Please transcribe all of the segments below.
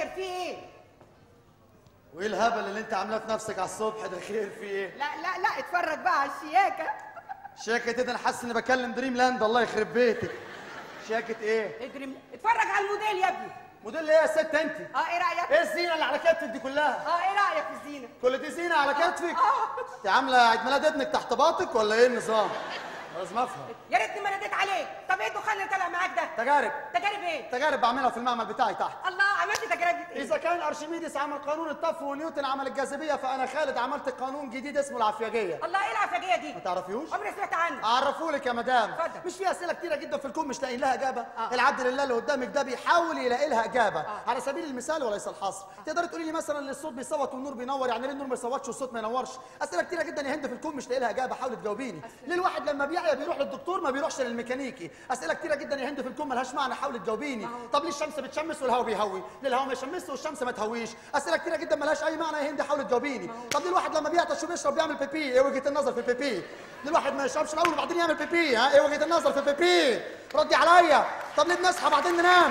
خير في ايه وايه الهبل اللي انت عاملاه في نفسك على الصبح ده خير في ايه لا لا لا اتفرج بقى على الشياكه شاكت ايه ده انا حاسس اني بكلم دريم لاند الله يخرب بيتك شاكت ايه اجري اتفرج على الموديل يا ابني موديل ايه يا ست انت اه ايه رايك ايه الزينه اللي على كتفك دي كلها اه ايه رايك في الزينه كل دي زينه على كتفك اه انت عامله عيد ميلاد ابنك تحت باطك ولا ايه النظام لازم افهم يا ريتني ما رديت عليك طب ايه الدخان اللي طالع معاك ده تجارب تجارب ايه تجارب بعملها في المعمل بتاعي تحت الله عملت تجارب ايه إذا كان أرشميدس عمل قانون الطف ونيوتن عمل الجاذبية فأنا خالد عملت قانون جديد اسمه العفياجية الله ايه العفاجيه دي ما تعرفيوش؟ عمري سمعت عنه أعرفهولك يا مدام اتفضل. مش في أسئلة كتيرة جدا في الكون مش لاقيين لها إجابة آه. العبد لله اللي قدامك ده بيحاول يلاقي لها إجابة على سبيل المثال وليس الحصر تقدري تقولي لي مثلا ان الصوت بيصوت والنور بينور يعني ليه النور ما يصوتش والصوت ما ينورش أسئلة كتيرة جدا يا هند في الكون مش لاقي لها إجابة حاولي تجاوبيني ليه الواحد لما بيعيا بيروح للدكتور ما بيروحش للميكانيكي أسئلة كتيرة جدا يا هند في الكون ملهاش معنى حاولي تجاوبيني طب ليه الشمس بتشمس والهواء بيهوي ليه الهواء ما يشمسش والشمس ما تهويش أسئلة كتيرة جدا ملهاش أي معنى يا هند حاولي تجاوبيني طب ليه الواحد لما بيعطش وبيشرب بيعمل بيبي ايه وجهة النظر في البيبي ليه الواحد ما يشربش الأول وبعدين يعمل بيبي ها ايه وجهة النظر في البيبي ردي عليا طب ليه بنصحى بعدين ننام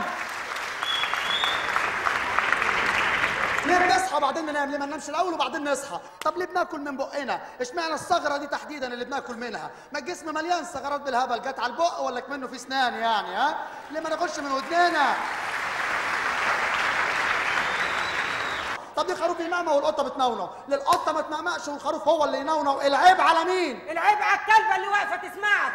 ليه بنصحى بعدين ننام ليه ما ننامش الاول وبعدين نصحى طب ليه بناكل من بقنا اشمعنى الثغره دي تحديدا اللي بناكل منها ما الجسم مليان ثغرات بالهبل جت على البق ولا منه في اسنان يعني ها ليه ما ناكلش من ودننا طب ليه الخروف بيمعمع والقطه بتنونو ليه القطه ما تمعمعش والخروف هو اللي ينونو العيب على مين العيب على الكلبه اللي واقفه تسمعك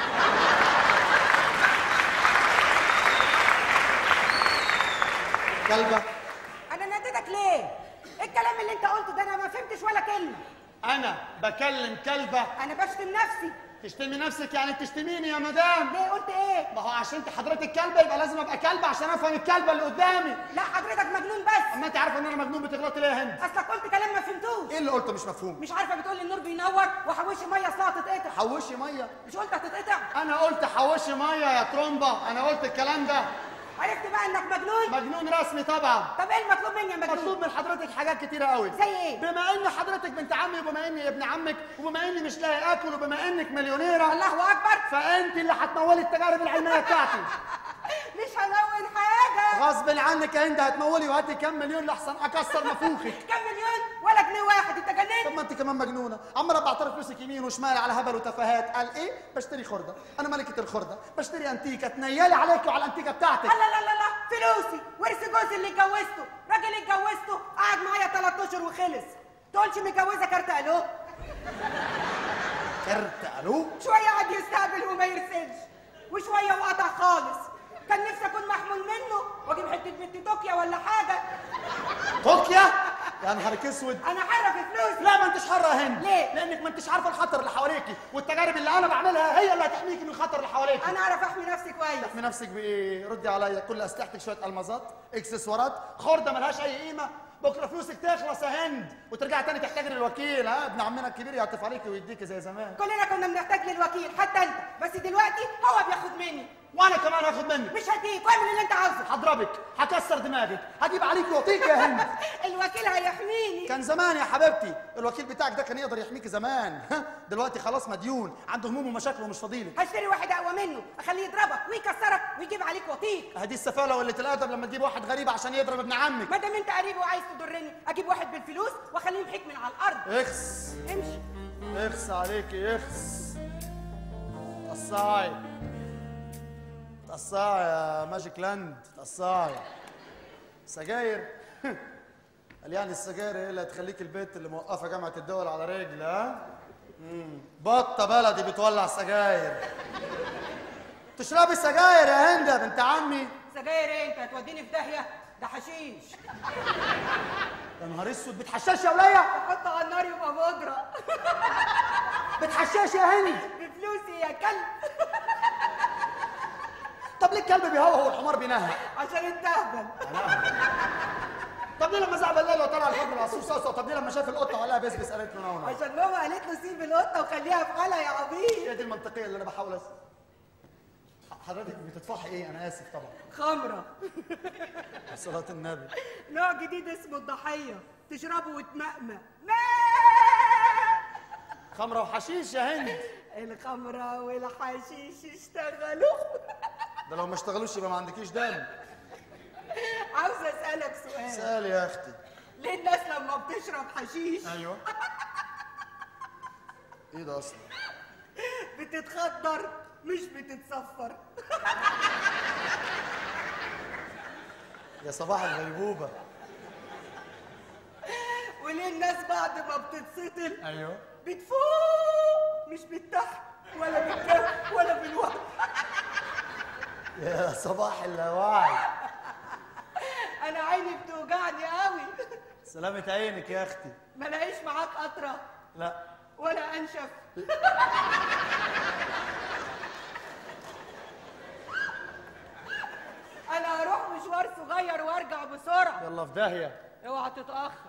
كلبه انا ناديتك ليه ايه الكلام اللي انت قلته ده انا ما فهمتش ولا كلمه انا بكلم كلبه انا بشتم نفسي تشتمي نفسك يعني تشتميني يا مدام ليه قلت ايه ما هو عشان انت حضرتك كلبه يبقى لازم ابقى كلبه عشان افهم الكلبه اللي قدامي لا حضرتك مجنون بس اما انت عارفه ان انا مجنون بتغلطي ليه يا هند اصلك قلت كلام ما فهمتوش ايه اللي قلته مش مفهوم مش عارفه بتقول لي النور بينور وحوشي ميه اصلها تتقطع حوشي ميه مش قلت هتتقطع انا قلت حوشي ميه يا ترومبا انا قلت الكلام ده عرفت بقى انك مجنون مجنون رسمي طبعا طب ايه المطلوب مني يا مجنون مطلوب من حضرتك حاجات كتيرة قوي زي ايه؟ بما ان حضرتك بنت عمي وبما اني ابن عمك وبما اني مش لاقي اكل وبما انك مليونيرة الله اكبر فانت اللي هتمولي التجارب العلمية بتاعتي مش هلون حاجه غصب عنك يا هند هتمولي وهاتي كام مليون لحسن اكسر نافوخك كام مليون ولا جنيه واحد انت طب جننت ما انت كمان مجنونه عماله بعترف فلوسك يمين وشمال على هبل وتفاهات قال ايه بشتري خرده انا ملكه الخرده بشتري انتيكه تنيلي عليك وعلى الانتيكه بتاعتك لا لا لا لا فلوسي ورث جوزي اللي اتجوزته راجل اتجوزته قعد معايا ثلاث اشهر وخلص تقولش متجوزه كارت الو كرت الو شويه قعد يستقبل وما يرسلش وشويه وقطع خالص كان نفسي اكون محمول منه واجيب حته بنت توكيا ولا حاجه طوكيا يا نهارك اسود انا حره في فلوسي لا ما انتش حره يا هند ليه؟ لانك ما انتش عارفه الخطر اللي حواليكي والتجارب اللي انا بعملها هي اللي هتحميكي من الخطر اللي حواليكي انا اعرف احمي نفسي كويس تحمي نفسك بايه ردي عليا كل اسلحتك شويه المظات اكسسوارات خرده ملهاش اي قيمه بكره فلوسك تخلص يا هند وترجعي تاني تحتاجي للوكيل ها ابن عمنا الكبير يعطف عليكي ويديكي زي زمان كلنا كنا بنحتاج للوكيل حتى انت بس دلوقتي هو بياخد مني وانا كمان هاخد منك مش هديك واعمل اللي انت عاوزه هضربك هكسر دماغك هجيب عليك واطيك يا هند الوكيل هيحميني كان زمان يا حبيبتي الوكيل بتاعك ده كان يقدر يحميكي زمان دلوقتي خلاص مديون عنده هموم ومشاكل ومش فاضيلك هشتري واحد اقوى منه اخليه يضربك ويكسرك ويجيب عليك وطيك هدي السفاله وقله الادب لما تجيب واحد غريب عشان يضرب ابن عمك ما دام انت قريب وعايز تضرني اجيب واحد بالفلوس واخليه يمحيك من على الارض اخس امشي اخس عليكي اخس قصاعي قصاعي يا ماجيك لاند قصاعي سجاير قال يعني السجاير هي اللي هتخليك البيت اللي موقفه جامعه الدول على رجل ها مم. بطه بلدي بتولع سجاير تشربي سجاير يا هند يا بنت عمي سجاير ايه انت هتوديني في داهيه ده حشيش يا نهار اسود بتحشش يا وليه حط على النار يبقى بودره بتحشش يا هند بفلوسي يا كلب طب ليه الكلب بيهوهو والحمار بينهق عشان انت اهبل طب ليه لما زعل بالليل وطلع الحب العصفور صوصه طب ليه لما شاف القطه وقالها بسبس قالت له نونو عشان ماما قالت له سيب القطه وخليها في حالها يا عبيط هي دي المنطقيه اللي انا بحاول أس... حضرتك بتتفحي ايه انا اسف طبعا خمره صلاه النبي نوع جديد اسمه الضحيه تشربه وتمأمأ خمره وحشيش يا هند الخمره والحشيش اشتغلوا ده لو ما اشتغلوش يبقى ما عندكيش دم عاوز اسالك سؤال يا اختي ليه الناس لما بتشرب حشيش ايوه ايه ده اصلا بتتخدر مش بتتصفر يا صباح الغيبوبه وليه الناس بعد ما بتتسطل ايوه بتفوق مش بالتحت ولا بالجنب ولا بالوقت يا صباح اللاوعي انا عيني بتوجعني قوي سلامة عينك يا اختي ما لاقيش معاك قطره لا ولا انشف انا هروح مشوار صغير وارجع بسرعه يلا في داهيه اوعى تتاخر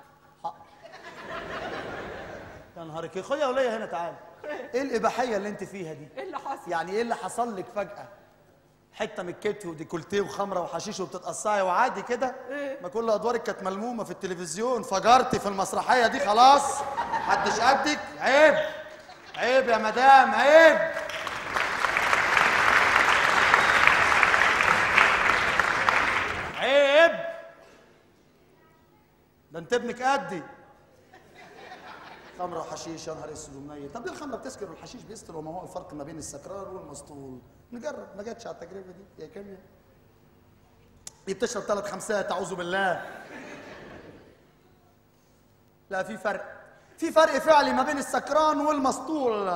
يا نهارك يا اخويا وليا هنا تعالى ايه الاباحيه اللي انت فيها دي ايه اللي حصل يعني ايه اللي حصل لك فجاه حته من الكتف وديكولتيه وخمره وحشيش وبتتقصعي وعادي كده إيه؟ ما كل ادوارك كانت ملمومه في التلفزيون فجرتي في المسرحيه دي خلاص محدش قدك عيب عيب يا مدام عيب عيب ده انت ابنك قدي خمره وحشيش يا نهار اسود ومنيل طب ليه الخمره بتسكر والحشيش بيسكر وما هو الفرق ما بين السكران والمسطول نجرب ما جاتش على التجربه دي يا كيمياء دي بتشرب ثلاث خمسات اعوذ بالله لا في فرق في فرق فعلي ما بين السكران والمسطول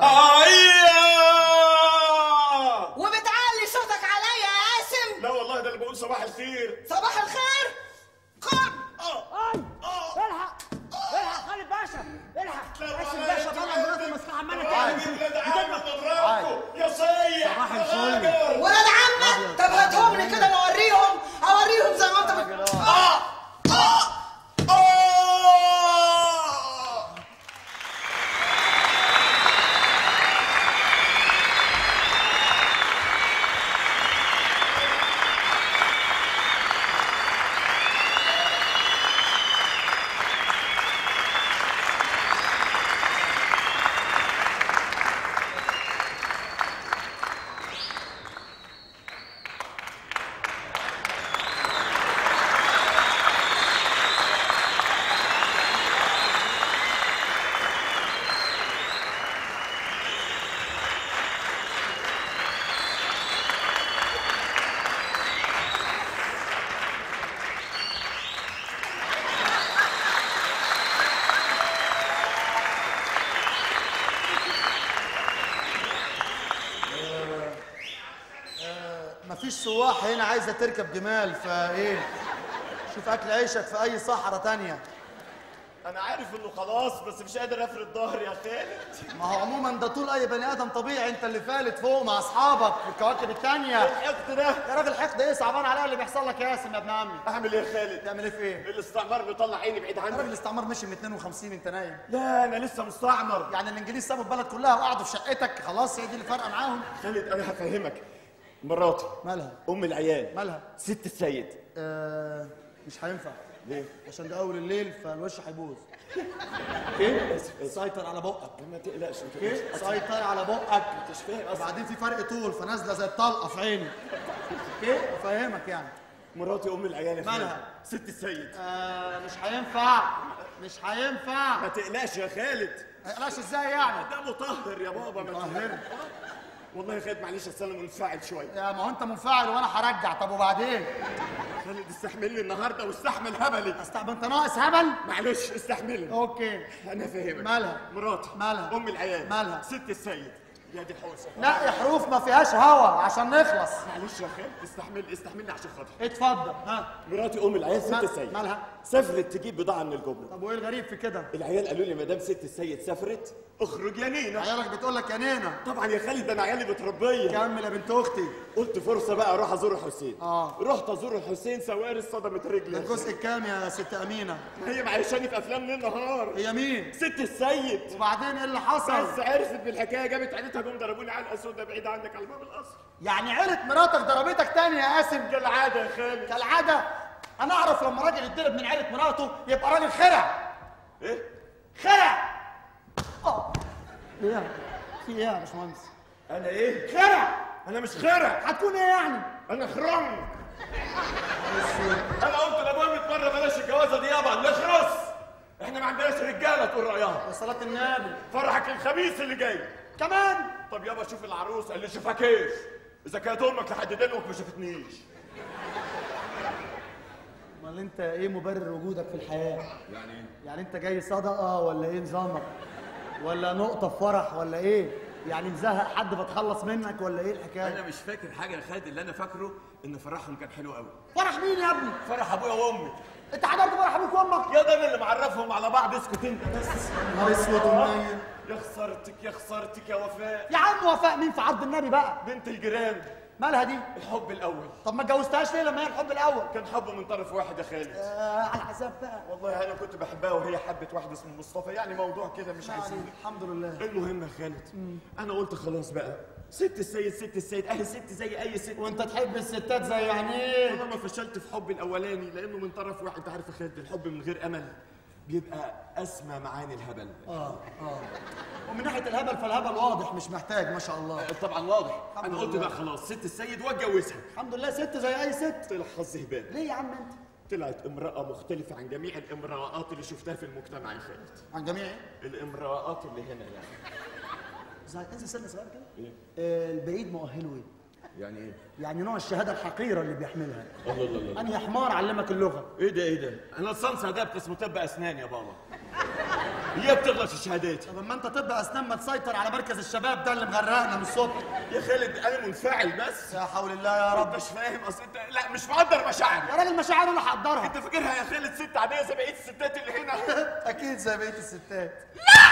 أيوه وبتعلي صوتك عليا يا قاسم لا والله ده اللي بقول صباح الخير صباح الخير قم اه اي اه الحق الحق خالد باشا الحق لا باشا والله باشا انت طلع مراته المسرحه عماله عادي تعمل ولاد عم مضربكم يا صيح صباح يا الفل. راجل. ولاد عمك طب هاتهم لي كده اوريهم اوريهم زي ما انت بت... اه اه اه مفيش سواح هنا عايزه تركب جمال فايه شوف اكل عيشك في اي صحراء تانية انا عارف انه خلاص بس مش قادر افرد ظهري يا خالد ما هو عموما ده طول اي بني ادم طبيعي انت اللي فالت فوق مع اصحابك في الكواكب التانية الحقد ده يا راجل حقد ايه صعبان عليا اللي بيحصل لك يا ياسم يا ابن عمي اعمل ايه يا خالد تعمل ايه في ايه؟ الاستعمار بيطلع عيني بعيد يا راجل عني الاستعمار مشي من 52 انت نايم لا انا لسه مستعمر يعني الانجليز سابوا البلد كلها وقعدوا في شقتك خلاص هي دي اللي فارقه معاهم خالد انا هفهمك مراتي مالها؟ ام العيال مالها؟ ست السيد آه مش هينفع ليه؟ عشان ده اول الليل فالوش هيبوظ ايه؟ سيطر على بقك ما تقلقش ما ايه تقلقش سيطر على بقك مش فاهم اصلا وبعدين في فرق طول فنازله زي الطلقه في عيني ايه افهمك يعني مراتي ام العيال يا خالد مالها؟ ست السيد آه مش هينفع مش هينفع ما تقلقش يا خالد قلاش ازاي يعني ده مطهر يا بابا ما مطهر؟ والله يا خالد معلش اصل انا منفعل شويه يا ما هو انت منفعل وانا هرجع طب وبعدين خالد استحملني النهارده واستحمل هبلي استعب انت ناقص هبل معلش استحملني اوكي انا فاهمك مالها؟ مراتي مالها؟ ام العيال مالها؟ ست السيد يا دي حوسه لا يا حروف ما فيهاش هوا عشان نخلص معلش يا خالد استحمل استحملني عشان خاطري اتفضل ها مراتي ام العيال ست مال- السيد مالها؟ سافرت تجيب بضاعه من الجمله طب وايه الغريب في كده العيال قالوا لي ما دام ست السيد سافرت اخرج يا نينا عيالك بتقول لك يا نينا طبعا يا خالد ده انا عيالي متربيه كمل يا بنت اختي قلت فرصه بقى اروح ازور الحسين آه. رحت ازور الحسين سواري صدمت رجلي ده الجزء الكام يا ست امينه ما هي معيشاني في افلام ليل نهار هي مين ست السيد وبعدين ايه اللي بس حصل عرفت بالحكايه جابت عيلتها جم ضربوني علقه سودا بعيد عنك على باب القصر يعني عيله مراتك ضربتك تاني يا قاسم كالعاده يا خالد كالعاده انا اعرف لما راجل يتضرب من عيله مراته يبقى راجل خرع ايه خرع اه ايه في ايه يا باشمهندس انا ايه خرع انا مش خرع هتكون ايه يعني انا خرم انا قلت لابويا 100 مره بلاش الجوازه دي يابا وصلاة النبي فرحك الخميس اللي جاي كمان طب يابا شوف العروس اللي شافكيش اذا كانت امك لحد دلوقتي ما شافتنيش امال انت ايه مبرر وجودك في الحياه يعني ايه يعني انت جاي صدقه ولا ايه نظامك ولا نقطه في فرح ولا ايه يعني مزهق حد فتخلص منك ولا ايه الحكايه انا مش فاكر حاجه يا خالد اللي انا فاكره ان فرحهم كان حلو قوي فرح مين يا ابني فرح ابويا وامي انت حضرت فرح ابوك وامك يا ده انا اللي معرفهم على بعض اسكت انت بس نهار اسود ومنيل يا خسارتك يا خسارتك يا وفاء يا عم وفاء مين في عرض النبي بقى بنت الجيران مالها دي الحب الاول طب ما اتجوزتهاش ليه لما هي الحب الاول كان حب من طرف واحد يا خالد آه على حساب بقى والله انا كنت بحبها وهي حبت واحد اسمه مصطفى يعني موضوع كده مش يعني عايزين الحمد لله المهم يا خالد انا قلت خلاص بقى ست السيد ست السيد اهي ست زي اي ست وانت تحب الستات زي يعني ايه انا ما فشلت في حبي الاولاني لانه من طرف واحد انت عارف يا خالد الحب من غير امل بيبقى اسمى معاني الهبل اه اه ومن ناحيه الهبل فالهبل واضح مش محتاج ما شاء الله طبعا واضح الحمد انا قلت لله. بقى خلاص ست السيد واتجوزها الحمد لله ست زي اي ست طلع حظي هبال ليه يا عم انت طلعت امرأة مختلفة عن جميع الامرأات اللي شفتها في المجتمع يا خالد عن جميع ايه الامرأات اللي هنا يعني زي انزل سنه صغيره كده إيه؟ آه البعيد مؤهله ايه يعني ايه؟ يعني نوع الشهاده الحقيره اللي بيحملها الله الله الله انهي حمار علمك اللغه ايه ده ايه ده؟ انا صنصة ده قسم طب اسنان يا بابا هي بتغلط الشهادات طب اما انت طب اسنان ما تسيطر على مركز الشباب ده اللي مغرقنا من الصبح يا خالد انا منفعل بس يا حول الله يا رب انت مش فاهم اصل انت لا مش مقدر مشاعري يا راجل مشاعر انا هقدرها انت فاكرها يا خالد ست عادية زي بقية الستات اللي هنا اكيد زي بقيه الستات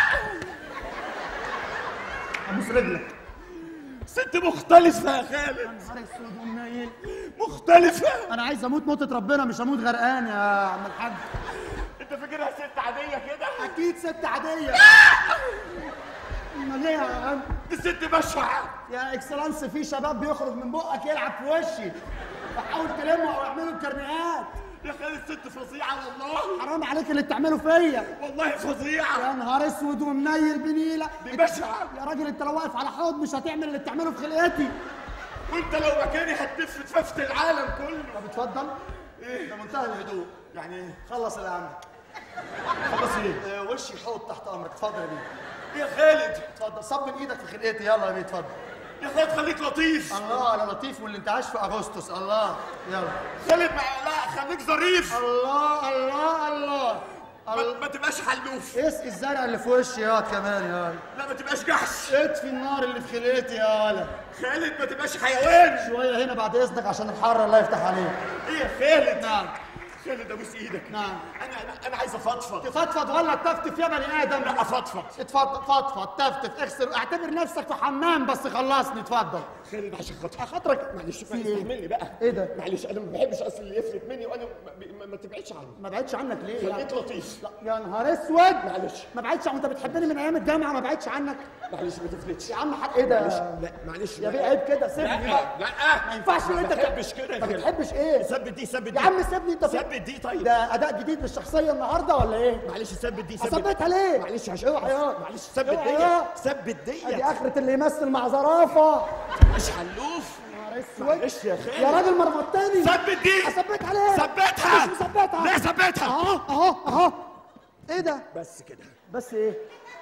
لا ابوس رجلك ست مختلفة يا خالد نهار اسود ومنيل مختلفة انا عايز اموت موتة ربنا مش هموت غرقان يا عم الحاج انت فاكرها ست عادية كده اكيد ست عاديه امال ايه يا عم دي ست بشعة يا اكسلانس في شباب بيخرج من بقك يلعب في وشي فحاول تلمه او اعمله الكرنيهات يا خالد ست فظيعة والله حرام عليك اللي بتعمله فيا والله فظيعة يا نهار اسود ومنيل بنيله دي بشعة يا راجل انت لو واقف على حوض مش هتعمل اللي بتعمله في خلقتي وانت لو مكاني هتلف تففت العالم كله طب اتفضل ايه ده منتهى الهدوء يعني ايه؟ خلص اللي عندك خلاص ايه؟ اه، وشي حوض تحت امرك اتفضل يا بيه يا خالد اتفضل صب من ايدك في خلقتي يلا يا بيه اتفضل يا خالد خليك لطيف الله على لطيف والانتعاش في اغسطس الله يلا خالد ما لا خليك ظريف الله الله الله ما, ما تبقاش حلوف اسقي الزرع اللي في وشي ياض كمان يا لا ما تبقاش جحش اطفي النار اللي في خلقتي يا ولا خالد ما تبقاش حيوان شويه هنا بعد اذنك عشان الحر الله يفتح عليك ايه يا خالد نعم خالد ابوس ايدك نعم. انا انا, أنا عايز افضفض تفضفض ولا تفتف يا بني ادم لا افضفض اتفضل فضفض تفتف اغسل اعتبر نفسك في حمام بس خلصني اتفضل خالد عشان خاطر خاطرك معلش في ما ايه؟ استحملني بقى ايه ده؟ معلش انا ما بحبش اصل اللي يفلت مني وانا ما, ما, ما تبعدش عني ما بعدش عنك ليه خليك لطيف لا يا نهار اسود معلش ما بعدش انت بتحبني من ايام الجامعه ما بعدش عنك معلش ما تفلتش يا عم حق ايه ده لا معلش يا لا. بيه عيب كده سيبني لا بقى لا ما ينفعش ما ان انت بحبش كده يا ما خالد. بتحبش ايه ثبت دي ثبت يا دي عم سيبني انت في- ثبت دي طيب ده اداء جديد للشخصيه النهارده ولا ايه معلش ثبت دي ثبت اثبتها ليه معلش عشان اوعى يا معلش ثبت اوعى دي يا. ثبت دي ادي اخره اللي يمثل مع زرافه مش حلوف نهار اسود معلش يا خالد يا راجل مرمطتني ثبت دي اثبتها ليه ثبتها مش مثبتها لا ثبتها اهو اهو اهو ايه ده بس كده بس ايه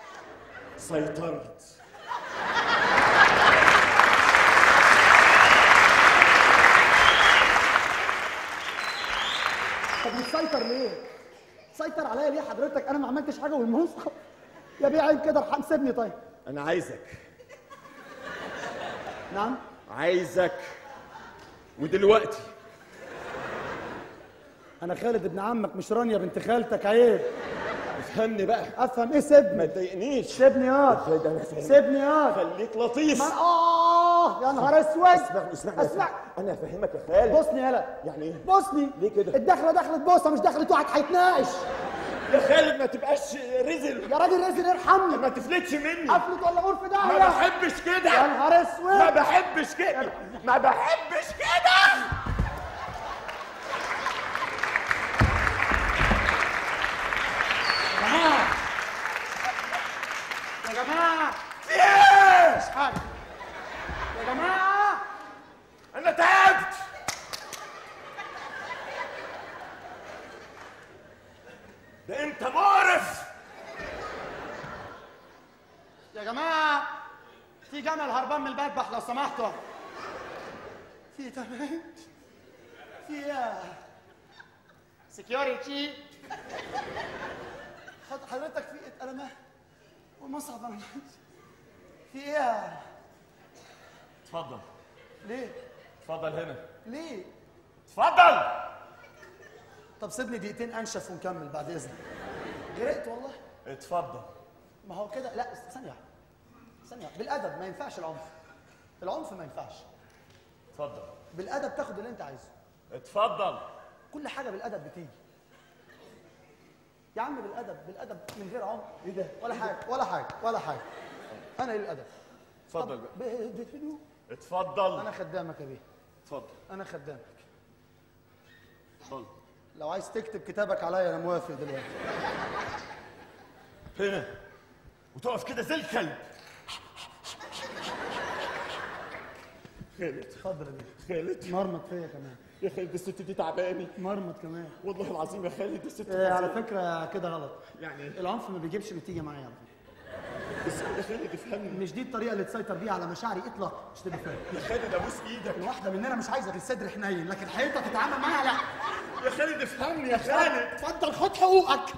سيطرت طب بتسيطر ليه؟ تسيطر عليا ليه حضرتك؟ انا ما عملتش حاجه والمنصف يا بيه عيب كده ارحم سيبني طيب انا عايزك نعم عايزك ودلوقتي انا خالد ابن عمك مش رانيا بنت خالتك عيب افهمني بقى افهم ايه ما سيبني تضايقنيش سيبني ياض خالد انا فاهمك سيبني ياض خليك لطيف ما- اه يا نهار اسود اسمعني اسمعني اسمع انا افهمك يا خالد بوسني يلا يعني ايه بوسني ليه كده؟ الدخله دخلت بوسه مش دخلت واحد هيتناقش يا خالد ما تبقاش رزل يا راجل رزق ارحمني ما تفلتش مني قفلت ولا غور في ما داهيه بحبش يا كده نهار ما اسود بحبش كده ما بحبش كده يا جماعه في ايه مش حاجه يا جماعه انا تعبت ده انت مقرف جماعه في جمل هربان من المذبح لو سمحتوا في تمام في ايه سكيورتي حضرتك في قلمه ومصعب انا في ايه اتفضل ليه اتفضل هنا ليه اتفضل طب سيبني دقيقتين انشف ونكمل بعد اذنك غرقت والله اتفضل ما هو كده لا ثانيه واحدة. ثانيه واحدة. بالادب ما ينفعش العنف العنف ما ينفعش اتفضل بالادب تاخد اللي انت عايزه اتفضل كل حاجه بالادب بتيجي يا عم بالادب بالادب من غير عنف ايه ده ولا حاجه ولا حاجه ولا حاجه انا ايه الادب اتفضل طب بقى ب- بهدوء اتفضل انا خدامك يا بيه اتفضل انا خدامك اتفضل لو عايز تكتب كتابك عليا انا موافق دلوقتي هنا وتقف كده زي الكلب خالد اتفضل يا بيه خالد مرمط فيا كمان يا خالد الست دي تعباني مرمط كمان والله العظيم يا خالد الست إيه على فظيعة. فكره كده غلط يعني إيه؟ العنف ما بيجيبش نتيجه معايا على فكره بس يا خالد افهمني مش دي الطريقه اللي تسيطر بيها على مشاعري اطلاقا مش تبقى فاهم يا خالد ابوس ايدك الواحده مننا مش عايزه الصدر حنين لكن حقيقتك تتعامل معاها لا يا خالد افهمني يا خالد اتفضل خد حقوقك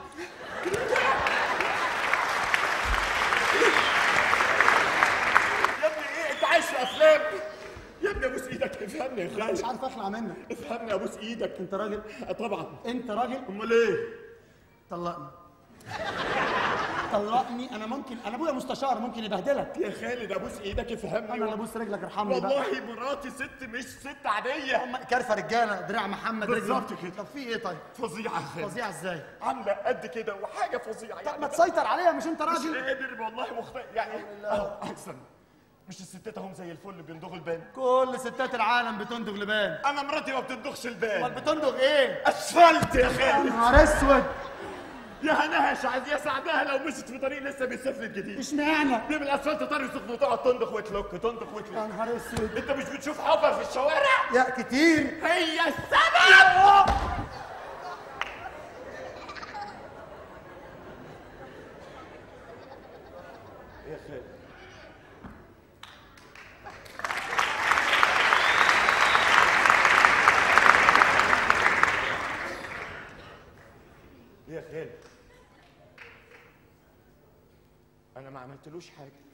يا ابني ايه انت عايش في افلام يا ابني ابوس ايدك افهمني يا مش خالد عارف اخلع منك افهمني ابوس ايدك انت راجل آه، طبعا انت راجل امال ايه طلقني طلقني انا ممكن انا ابويا مستشار ممكن يبهدلك يا خالد ابوس ايدك افهمني انا اللي ابوس رجلك ارحمني بقى والله مراتي ست مش ست عاديه هم كارفه رجاله دراع محمد رجل. بالظبط كده. طب في ايه طيب فظيعه يا خالد فظيعه ازاي عامله قد كده وحاجه فظيعه طب يعني ما تسيطر عليها مش انت مش راجل قادر والله مختلف يعني اهو احسن مش الستات هم زي الفل بيندغوا البان كل ستات العالم بتندغ لبان انا مراتي ما بتندغش امال البان بتندغ ايه اسفلت يا يا خالد نهار اسود يا هناها شعب يا سعدها لو مشيت في طريق لسه بيسافر جديد اشمعنى دي من الاسفلت طريق سخن وتقعد تندخ وتلوك تندخ يا وتلوك نهار اسود انت مش بتشوف حفر في الشوارع يا كتير هي السبب يا خالد يا خالد انا ما عملتلوش حاجه